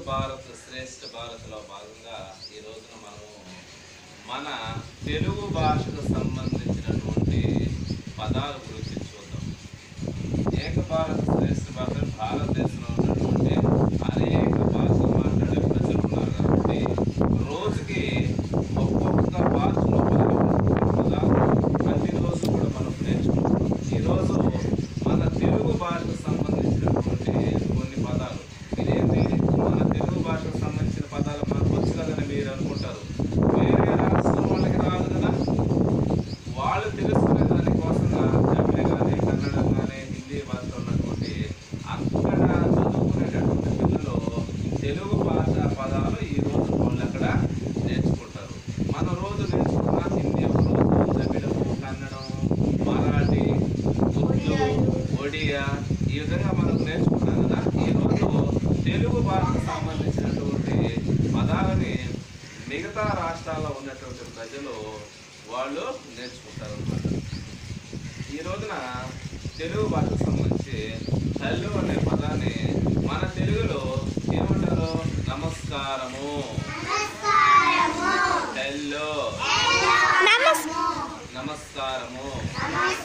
భారత్ శ్రేష్ఠ భారత్లో భాగంగా ఈ రోజున మనము మన తెలుగు భాషకు సంబంధించినటువంటి పదాల గురించి చూద్దాం ఏక భారత్ శ్రేష్ఠ భాష భారతదేశంలో ఉన్నటువంటి అనేక భాషలు మాట్లాడే ప్రజలు ఉన్నారు కాబట్టి రోజుకి ఒక్కొక్క భాషలో పదకొండు పదాలు ప్రతిరోజు కూడా మనం నేర్చుకుంటాం ఈరోజు మన తెలుగు భాషకు సంబంధించినటువంటి కొన్ని పదాలు ఇదేంటి మన తెలుగు భాషకు సంబంధించిన పదాలు మనకు వచ్చు కదని మీరు అనుకుంటారు వేరే రాష్ట్రం వాళ్ళకి రాదు కదా వాళ్ళు తెలుసుకునే దానికోసంగా తమిళ కానీ కన్నడం కానీ హిందీ భాషలో ఉన్నటువంటి అక్కడ చదువుకునేటటువంటి పిల్లలు తెలుగు భాష పదాలు ఈ రోజు వాళ్ళు అక్కడ నేర్చుకుంటారు మన రోజు నేర్చుకున్న హిందీ ఒక రోజు తమిళము కన్నడం మరాఠీ ఉర్దూ ఒడియా ఈ విధంగా మనం నేర్చుకున్నాం కదా ఈ రోజు తెలుగు భాషకు సంబంధించినటువంటి పదాలని మిగతా రాష్ట్రాల్లో ఉన్నటువంటి ప్రజలు వాళ్ళు నేర్చుకుంటారు అన్నమాట ఈ రోజున తెలుగు భాషకు సంబంధించి హలో అనే పదాన్ని మన తెలుగులో ఏమంటారు నమస్కారము హలో నమస్కారము